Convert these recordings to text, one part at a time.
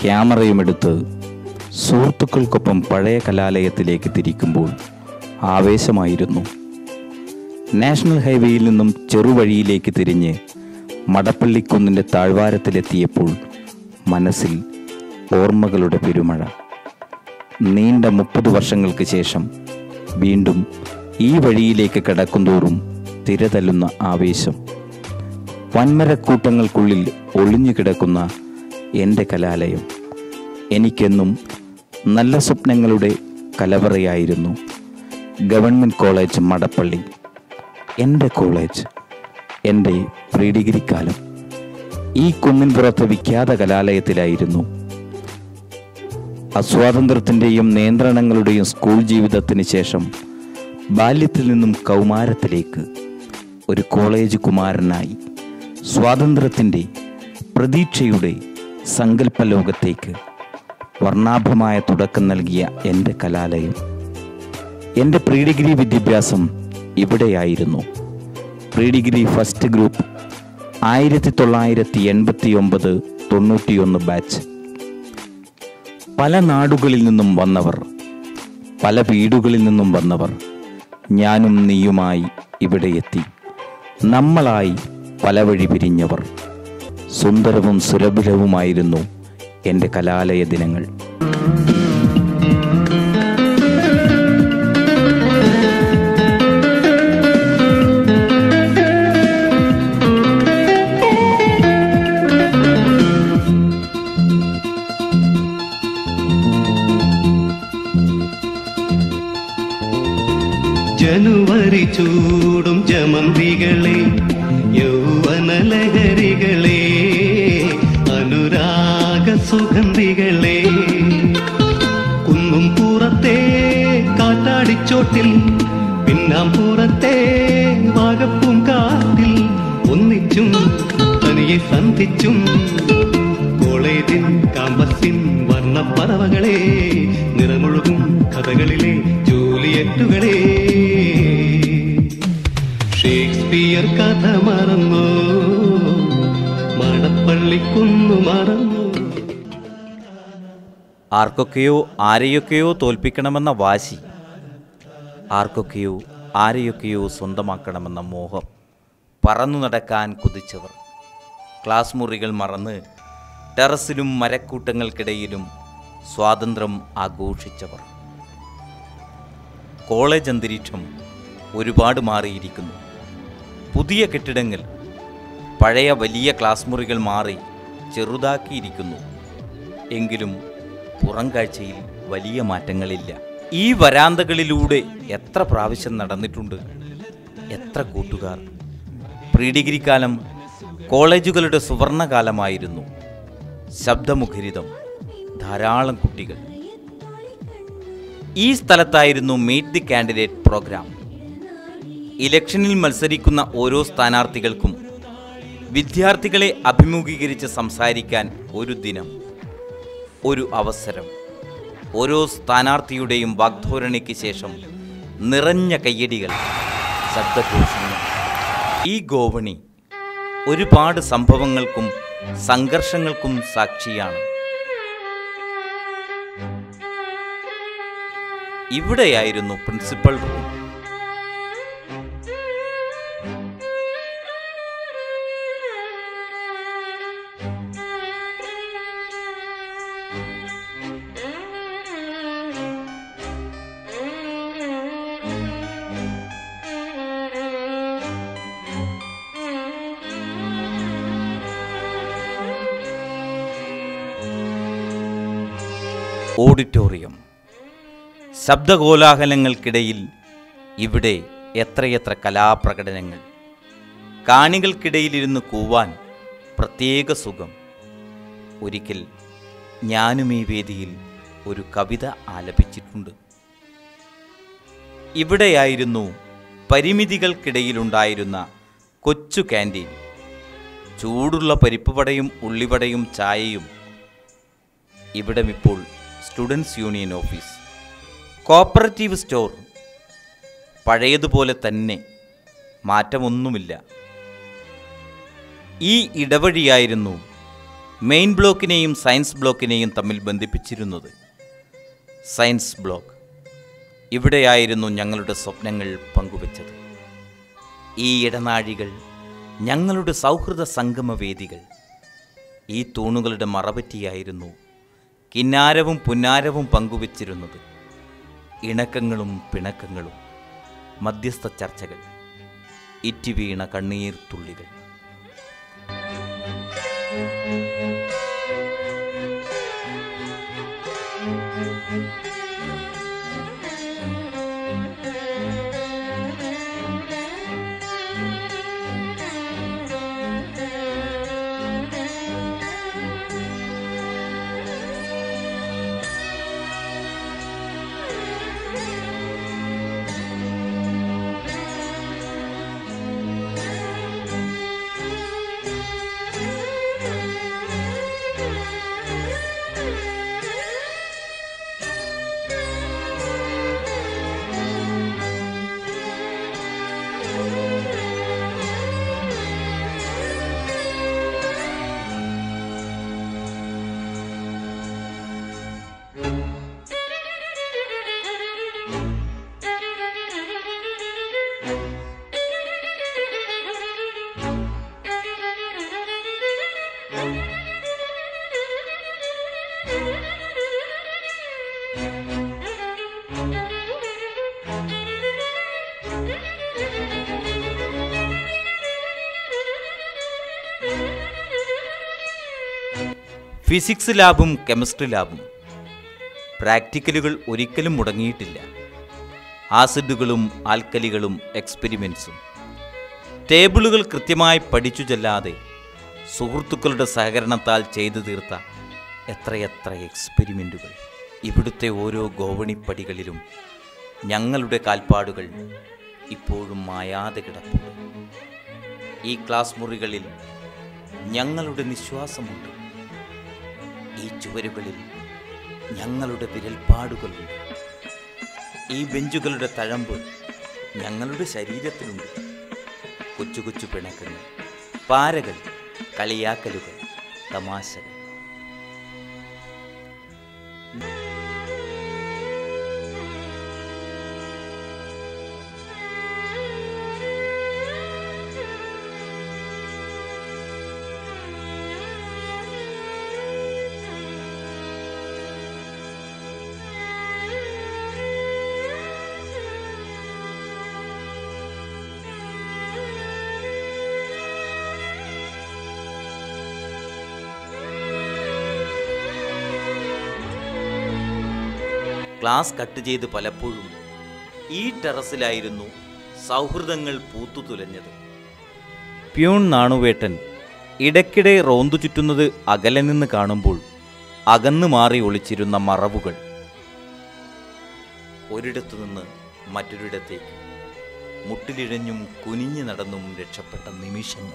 ക്യാമറയുമെടുത്ത് സുഹൃത്തുക്കൾക്കൊപ്പം പഴയ കലാലയത്തിലേക്ക് തിരിക്കുമ്പോൾ ആവേശമായിരുന്നു നാഷണൽ ഹൈവേയിൽ നിന്നും ചെറുവഴിയിലേക്ക് തിരിഞ്ഞ് മടപ്പള്ളിക്കുന്നിൻ്റെ താഴ്വാരത്തിലെത്തിയപ്പോൾ മനസ്സിൽ ഓർമ്മകളുടെ പെരുമഴ നീണ്ട മുപ്പത് വർഷങ്ങൾക്ക് ശേഷം വീണ്ടും ഈ വഴിയിലേക്ക് കടക്കുന്തോറും തിരതല്ലുന്ന ആവേശം വൻമരക്കൂട്ടങ്ങൾക്കുള്ളിൽ ഒളിഞ്ഞു കിടക്കുന്ന എൻ്റെ കലാലയം എനിക്കെന്നും നല്ല സ്വപ്നങ്ങളുടെ കലവറയായിരുന്നു ഗവൺമെൻറ് കോളേജ് മടപ്പള്ളി എൻ്റെ കോളേജ് എൻ്റെ പ്രീ ഡിഗ്രി കാലം ഈ കുന്നിൻപുറത്തെ വിഖ്യാത കലാലയത്തിലായിരുന്നു അസ്വാതന്ത്ര്യത്തിൻ്റെയും നിയന്ത്രണങ്ങളുടെയും സ്കൂൾ ജീവിതത്തിന് ശേഷം ബാല്യത്തിൽ നിന്നും കൗമാരത്തിലേക്ക് ഒരു കോളേജ് കുമാരനായി സ്വാതന്ത്ര്യത്തിൻ്റെ പ്രതീക്ഷയുടെ സങ്കല്പ ലോകത്തേക്ക് വർണ്ണാഭമായ തുടക്കം നൽകിയ എൻ്റെ കലാലയം എൻ്റെ പ്രീ ഡിഗ്രി വിദ്യാഭ്യാസം ഇവിടെയായിരുന്നു പ്രീ ഡിഗ്രി ഫസ്റ്റ് ഗ്രൂപ്പ് ആയിരത്തി തൊള്ളായിരത്തി എൺപത്തി ഒമ്പത് തൊണ്ണൂറ്റിയൊന്ന് ബാച്ച് പല നാടുകളിൽ നിന്നും വന്നവർ പല വീടുകളിൽ നിന്നും വന്നവർ ഞാനും നീയുമായി ഇവിടെ എത്തി നമ്മളായി പല വഴി പിരിഞ്ഞവർ സുന്ദരവും സുരഭിലവുമായിരുന്നു എൻ്റെ കലാലയ ദിനങ്ങൾ ജനുവരി ചൂടും ജമന്തികളെ യൗവനലഹരികളെ അനുരാഗ സുഗന്ധികളെ കുന്നും പുറത്തെ കാറ്റാടിച്ചോട്ടിൽ പിന്നാം പുറത്തെ വാഗപ്പും കാട്ടിൽ ഒന്നിച്ചും തനിയെ സന്ധിച്ചും കോളേജിൻ കാമ്പസിൻ വർണ്ണപ്പറവകളെ നിറമൊഴുകും കഥകളിലെ ജൂലിയറ്റുകളെ ഷേക്സ്പിയർ കഥ മറന്നു മടപ്പള്ളിക്കുന്നു മറന്നു ആർക്കൊക്കെയോ ആരെയൊക്കെയോ തോൽപ്പിക്കണമെന്ന വാശി ആർക്കൊക്കെയോ ആരെയൊക്കെയോ സ്വന്തമാക്കണമെന്ന മോഹം പറന്നു നടക്കാൻ കുതിച്ചവർ ക്ലാസ് മുറികൾ മറന്ന് ടെറസിലും മരക്കൂട്ടങ്ങൾക്കിടയിലും സ്വാതന്ത്ര്യം ആഘോഷിച്ചവർ കോളേജ് അന്തരീക്ഷം ഒരുപാട് മാറിയിരിക്കുന്നു പുതിയ കെട്ടിടങ്ങൾ പഴയ വലിയ ക്ലാസ് മുറികൾ മാറി ചെറുതാക്കിയിരിക്കുന്നു എങ്കിലും പുറം കാഴ്ചയിൽ വലിയ മാറ്റങ്ങളില്ല ഈ വരാന്തകളിലൂടെ എത്ര പ്രാവശ്യം നടന്നിട്ടുണ്ട് എത്ര കൂട്ടുകാർ പ്രീ ഡിഗ്രി കാലം കോളേജുകളുടെ സുവർണകാലമായിരുന്നു ശബ്ദമുഖരിതം ധാരാളം കുട്ടികൾ ഈ സ്ഥലത്തായിരുന്നു മീറ്റ് ദി കാൻഡിഡേറ്റ് പ്രോഗ്രാം ഇലക്ഷനിൽ മത്സരിക്കുന്ന ഓരോ സ്ഥാനാർത്ഥികൾക്കും വിദ്യാർത്ഥികളെ അഭിമുഖീകരിച്ച് സംസാരിക്കാൻ ഒരു ദിനം ഒരു അവസരം ഓരോ സ്ഥാനാർത്ഥിയുടെയും വാഗ്ധോരണിക്ക് ശേഷം നിറഞ്ഞ കയ്യടികൾ ശബ്ദഘോഷങ്ങൾ ഈ ഗോവണി ഒരുപാട് സംഭവങ്ങൾക്കും സംഘർഷങ്ങൾക്കും സാക്ഷിയാണ് ഇവിടെയായിരുന്നു പ്രിൻസിപ്പൽ റൂം ഓഡിറ്റോറിയം ശബ്ദകോലാഹലങ്ങൾക്കിടയിൽ ഇവിടെ എത്രയെത്ര കലാപ്രകടനങ്ങൾ കാണികൾക്കിടയിലിരുന്ന് കൂവാൻ പ്രത്യേക സുഖം ഒരിക്കൽ ഞാനും ഈ വേദിയിൽ ഒരു കവിത ആലപിച്ചിട്ടുണ്ട് ഇവിടെയായിരുന്നു പരിമിതികൾക്കിടയിലുണ്ടായിരുന്ന കൊച്ചു ക്യാൻറ്റീൻ ചൂടുള്ള പരിപ്പുവടയും ഉള്ളിവടയും ചായയും ഇവിടമിപ്പോൾ students union office cooperative store പഴയതുപോലെ തന്നെ മാറ്റമൊന്നുമില്ല ഈ ഇടവഴിയായിരുന്നു മെയിൻ ബ്ലോക്കിനെയും സയൻസ് ബ്ലോക്കിനെയും തമ്മിൽ ബന്ധിപ്പിച്ചിരുന്നത് സയൻസ് ബ്ലോക്ക് ഇവിടെയായിരുന്നു ഞങ്ങളുടെ സ്വപ്നങ്ങൾ പങ്കുവച്ചത് ഈ ഇടനാഴികൾ ഞങ്ങളുടെ സൗഹൃദ സംഗമവേദികൾ ഈ തൂണുകളുടെ മറപറ്റിയായിരുന്നു കിന്നാരവും പുന്നാരവും പങ്കുവച്ചിരുന്നത് ഇണക്കങ്ങളും പിണക്കങ്ങളും മധ്യസ്ഥ ചർച്ചകൾ ഇറ്റിവീണ കണ്ണീർ തുള്ളികൾ ഫിസിക്സ് ലാബും കെമിസ്ട്രി ലാബും പ്രാക്ടിക്കലുകൾ ഒരിക്കലും മുടങ്ങിയിട്ടില്ല ആസിഡുകളും ആൽക്കലികളും എക്സ്പെരിമെൻസും ടേബിളുകൾ കൃത്യമായി പഠിച്ചു ചെല്ലാതെ സുഹൃത്തുക്കളുടെ സഹകരണത്താൽ ചെയ്തു തീർത്ത എത്രയെത്ര എക്സ്പെരിമെൻറ്റുകൾ ഇവിടുത്തെ ഓരോ ഗോവണിപ്പടികളിലും ഞങ്ങളുടെ കാൽപ്പാടുകൾ ഇപ്പോഴും മായാതെ കിടപ്പുണ്ട് ഈ ക്ലാസ് മുറികളിൽ ഞങ്ങളുടെ നിശ്വാസമുണ്ട് ഈ ചുവരുകളിൽ ഞങ്ങളുടെ വിരൽപ്പാടുകളുണ്ട് ഈ ബെഞ്ചുകളുടെ തഴമ്പ് ഞങ്ങളുടെ ശരീരത്തിലുണ്ട് കൊച്ചു കൊച്ചു പിണക്കങ്ങൾ പാരകൾ കളിയാക്കലുകൾ തമാശകൾ ക്ലാസ് കട്ട് ചെയ്ത് പലപ്പോഴും ഈ ടെറസിലായിരുന്നു സൗഹൃദങ്ങൾ പൂത്തുതുലഞ്ഞത് പ്യൂൺ നാണുവേട്ടൻ ഇടയ്ക്കിടെ റോന്തു ചുറ്റുന്നത് അകലെ നിന്ന് കാണുമ്പോൾ അകന്നു മാറി ഒളിച്ചിരുന്ന മറവുകൾ ഒരിടത്തു നിന്ന് മറ്റൊരിടത്തേക്ക് മുട്ടിലിഴഞ്ഞും കുനിഞ്ഞു നടന്നും രക്ഷപ്പെട്ട നിമിഷങ്ങൾ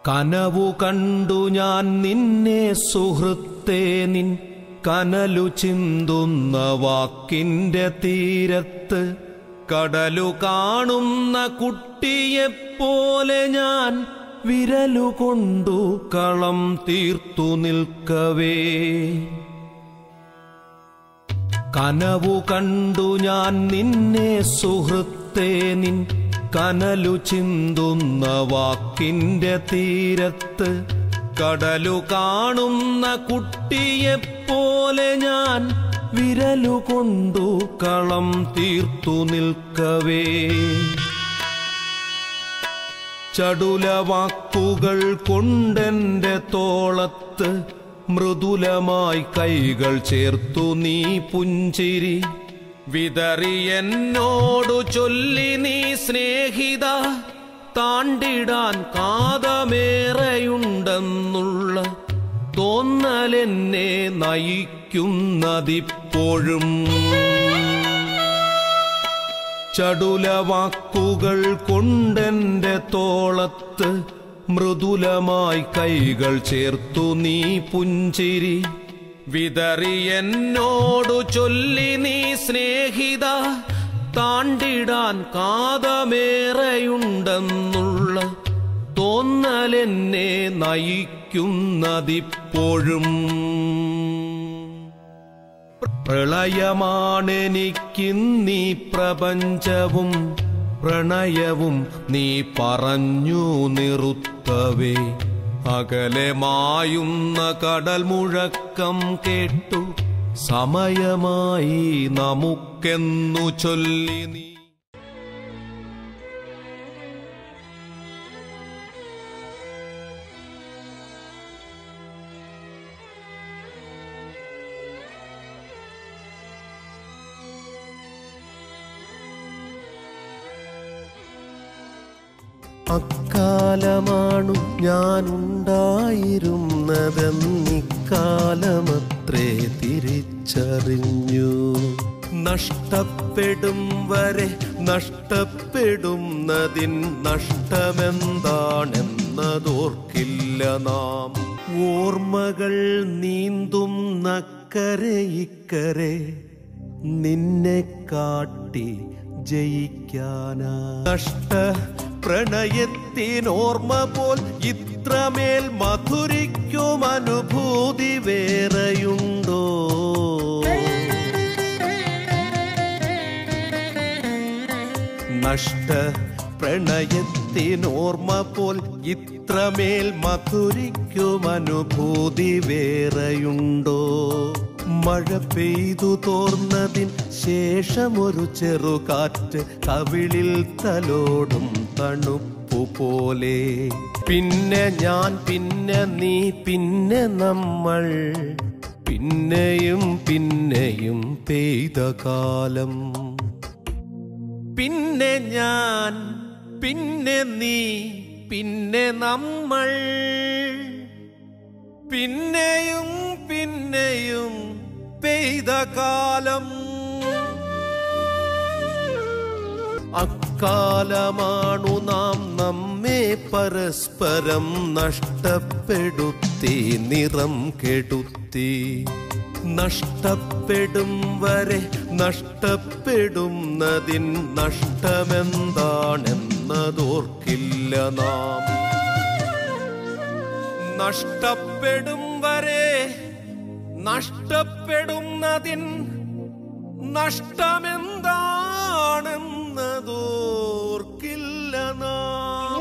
കനവു കണ്ടു ഞാൻ നിന്നെ സുഹൃത്തേ നിൻ കനലു ചിന്തുന്ന വാക്കിന്റെ തീരത്ത് കടലു കാണുന്ന കുട്ടിയെപ്പോലെ ഞാൻ വിരലുകൊണ്ടു കളം തീർത്തു നിൽക്കവേ കനവു കണ്ടു ഞാൻ നിന്നെ സുഹൃത്തേ നിൻ കനലു ചിന്തുന്ന വാക്കിന്റെ തീരത്ത് കടലു കാണുന്ന കുട്ടിയെപ്പോലെ ഞാൻ വിരലുകൊണ്ടു കളം തീർത്തു നിൽക്കവേ ചടുല വാക്കുകൾ കൊണ്ടെന്റെ തോളത്ത് മൃദുലമായി കൈകൾ ചേർത്തു നീ പുഞ്ചിരി വിതറി എന്നോടു ചൊല്ലി നീ സ്നേഹിത താണ്ടിടാൻ കാതമേറെയുണ്ടെന്നുള്ള തോന്നലെന്നെ നയിക്കുന്നതിപ്പോഴും ചടുല വാക്കുകൾ കൊണ്ടെന്റെ തോളത്ത് മൃദുലമായി കൈകൾ ചേർത്തു നീ പുഞ്ചിരി വിതറി എന്നോടു ചൊല്ലി നീ സ്നേഹിത താണ്ടിടാൻ കാതമേറെയുണ്ടെന്നുള്ള തോന്നലെന്നെ നയിക്കുന്നതിപ്പോഴും പ്രളയമാണെനിക്കിന്നീ പ്രപഞ്ചവും പ്രണയവും നീ പറഞ്ഞു നിറുത്തവേ അകലെ മായുന്ന കടൽ മുഴക്കം കേട്ടു സമയമായി നമുക്കെന്നു ചൊല്ലി നീ അക്കാലമാണു ഞാനുണ്ടായിരുന്നതെന്നിക്കാലമത്രേ തിരിച്ചറിഞ്ഞു നഷ്ടപ്പെടും വരെ നഷ്ടപ്പെടുന്നതിൻ നഷ്ടമെന്താണെന്നതോർക്കില്ല നാം ഓർമ്മകൾ നീന്തും നക്കരെ ഇക്കരെ നിന്നെ കാട്ടി ജയിക്കാനാ നഷ്ട പ്രണയത്തിനോർമ്മ പോൽ ഇത്രമേൽ മധുരിക്കും അനുഭൂതി വേറെയുണ്ടോ നഷ്ട പ്രണയത്തിനോർമ്മ പോൽ ഇത്രമേൽ മധുരിക്കും അനുഭൂതി വേറെയുണ്ടോ മഴ പെയ്തു തോർന്നതിൻ ശേഷമൊരു ചെറുകാറ്റ് കവിളിൽ തലോടും തണുപ്പു പോലെ പിന്നെ ഞാൻ പിന്നെ നീ പിന്നെ നമ്മൾ പിന്നെയും പിന്നെയും പെയ്ത കാലം പിന്നെ ഞാൻ പിന്നെ നീ പിന്നെ നമ്മൾ പിന്നെയും പിന്നെയും പെയ്ത കാലം അക്കാലമാണു നാം നമ്മെ പരസ്പരം നഷ്ടപ്പെടുത്തി നിറം കെടുത്തി നഷ്ടപ്പെടും വരെ നഷ്ടപ്പെടുന്നതിൻ നഷ്ടമെന്താണെന്നതോർക്കില്ല നാം നഷ്ടപ്പെടും വരെ നഷ്ടപ്പെടുന്നതിൻ നഷ്ടമെന്താണെന്നതോർക്കില്ല നാം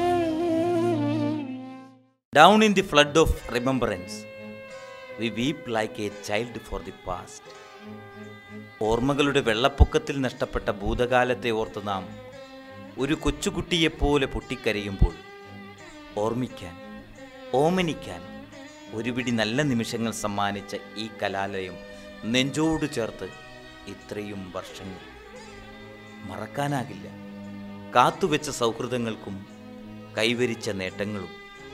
Down in the flood of remembrance, we weep like a child for the past. ഓർമ്മകളുടെ വെള്ളപ്പൊക്കത്തിൽ നഷ്ടപ്പെട്ട ഭൂതകാലത്തെ ഓർത്ത് നാം ഒരു കൊച്ചുകുട്ടിയെപ്പോലെ പൊട്ടിക്കരയുമ്പോൾ ഓർമ്മിക്കാൻ ഓമനിക്കാൻ ഒരു പിടി നല്ല നിമിഷങ്ങൾ സമ്മാനിച്ച ഈ കലാലയം നെഞ്ചോട് ചേർത്ത് ഇത്രയും വർഷങ്ങൾ മറക്കാനാകില്ല കാത്തുവെച്ച സൗഹൃദങ്ങൾക്കും കൈവരിച്ച നേട്ടങ്ങളും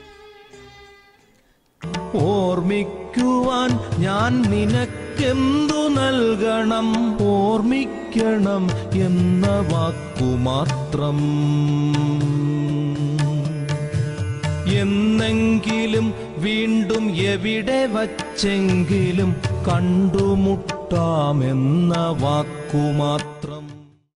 ഓർമ്മിക്കുവാൻ ഞാൻ നിനക്കെന്തു നൽകണം ഓർമ്മിക്കണം എന്ന വാക്കു മാത്രം എന്നെങ്കിലും വീണ്ടും എവിടെ വച്ചെങ്കിലും കണ്ടുമുട്ടാമെന്ന വാക്കുമാത്രം